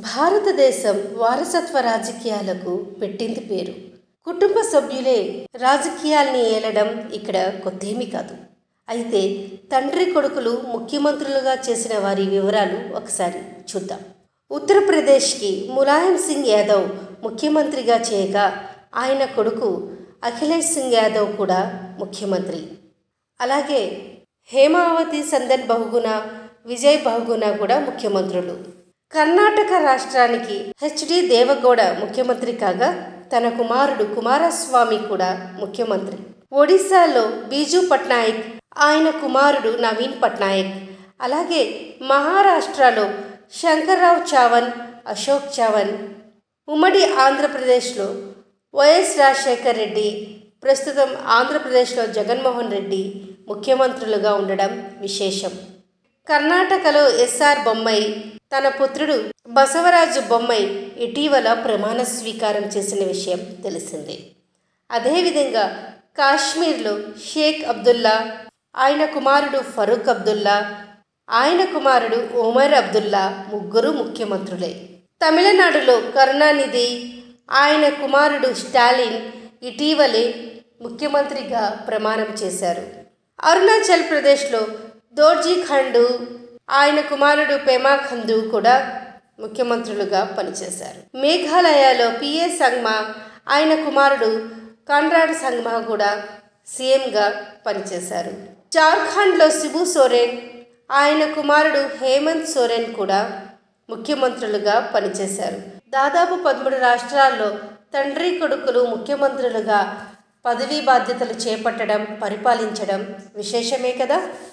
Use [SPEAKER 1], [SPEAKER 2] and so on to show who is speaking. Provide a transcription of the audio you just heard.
[SPEAKER 1] భారతదేశం వారసత్వ రాజకీయాలకు పెట్టింది పేరు కుటుంబ సభ్యులే రాజకీయాల్ని ఏలడం ఇక్కడ కొత్తేమీ కాదు అయితే తండ్రి కొడుకులు ముఖ్యమంత్రులుగా చేసిన వారి వివరాలు ఒకసారి చూద్దాం ఉత్తరప్రదేశ్కి ములాయం సింగ్ యాదవ్ ముఖ్యమంత్రిగా చేయగా ఆయన కొడుకు అఖిలేష్ సింగ్ యాదవ్ కూడా ముఖ్యమంత్రి అలాగే హేమావతి సందన్ బహుగుణ విజయ్ బహుగుణ కూడా ముఖ్యమంత్రులు కర్ణాటక రాష్ట్రానికి హెచ్డి దేవగౌడ ముఖ్యమంత్రి కాగా తన కుమారుడు కుమారస్వామి కూడా ముఖ్యమంత్రి ఒడిశాలో బీజు పట్నాయక్ ఆయన కుమారుడు నవీన్ పట్నాయక్ అలాగే మహారాష్ట్రలో శంకర్రావు చావన్ అశోక్ చావన్ ఉమ్మడి ఆంధ్రప్రదేశ్లో వైఎస్ రాజశేఖర్ రెడ్డి ప్రస్తుతం ఆంధ్రప్రదేశ్లో జగన్మోహన్ రెడ్డి ముఖ్యమంత్రులుగా ఉండడం విశేషం కర్ణాటకలో ఎస్ఆర్ బొమ్మై తన పుత్రుడు బసవరాజు బొమ్మై ఇటీవల ప్రమాణ స్వీకారం చేసిన విషయం తెలిసిందే అదేవిధంగా కాశ్మీర్లో షేక్ అబ్దుల్లా ఆయన కుమారుడు ఫరూక్ అబ్దుల్లా ఆయన కుమారుడు ఒమర్ అబ్దుల్లా ముగ్గురు ముఖ్యమంత్రులే తమిళనాడులో కరుణానిధి ఆయన కుమారుడు స్టాలిన్ ఇటీవలే ముఖ్యమంత్రిగా ప్రమాణం చేశారు అరుణాచల్ ప్రదేశ్లో దోర్జీ ఖండు ఆయన కుమారుడు పెమా ఖండు కూడా ముఖ్యమంత్రులుగా పనిచేశారు మేఘాలయలో పిఏ సంగ్మా ఆయన కుమారుడు కాన్రాడ్ సంగ్మా కూడా సీఎంగా పనిచేశారు జార్ఖండ్లో శిబు సోరెన్ ఆయన కుమారుడు హేమంత్ సోరెన్ కూడా ముఖ్యమంత్రులుగా పనిచేశారు దాదాపు పదమూడు రాష్ట్రాల్లో తండ్రి కొడుకులు ముఖ్యమంత్రులుగా పదవీ బాధ్యతలు చేపట్టడం పరిపాలించడం విశేషమే కదా